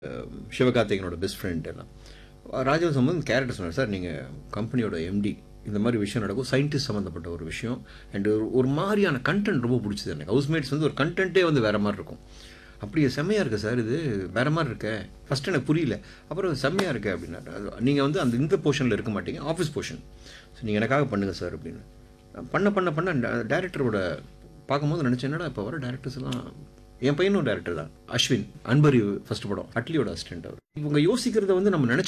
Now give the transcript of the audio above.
சிவகார்த்திகனோட best friend எல்லாம் ராஜவன் சம்பந்த் character சொன்னார் sir நீங்கள் கம்பெனியோட எம்டி இந்த மாதிரி விஷயம் நடக்கும் சயின்டிஸ்ட் சம்மந்தப்பட்ட ஒரு விஷயம் அண்ட் ஒரு மாதிரியான கண்டென்ட் ரொம்ப பிடிச்சது எனக்கு ஹவுஸ்மேட்ஸ் வந்து ஒரு கண்டென்ட்டே வந்து வேறு மாதிரி இருக்கும் அப்படியே செம்மையாக இருக்கு சார் இது வேறு மாதிரி இருக்கே ஃபஸ்ட் எனக்கு புரியல அப்புறம் செம்மையாக இருக்கு அப்படின்னா நீங்கள் வந்து அந்த இந்த போர்ஷனில் இருக்க மாட்டீங்க ஆஃபீஸ் போர்ஷன் ஸோ நீங்கள் எனக்காக பண்ணுங்கள் சார் அப்படின்னு பண்ண பண்ண பண்ண டேரக்டரோட பார்க்கும்போது நினச்சேன் என்னடா இப்போ வர டேரக்டர்ஸ் எல்லாம் என் பையனும் டேரக்டர் தான் அஸ்வின் அன்பரி ஃபர்ஸ்ட் படம் அட்லியோட அசிஸ்டன்ட் அவர் இவங்க யோசிக்கிறத வந்து நம்ம நினச்சி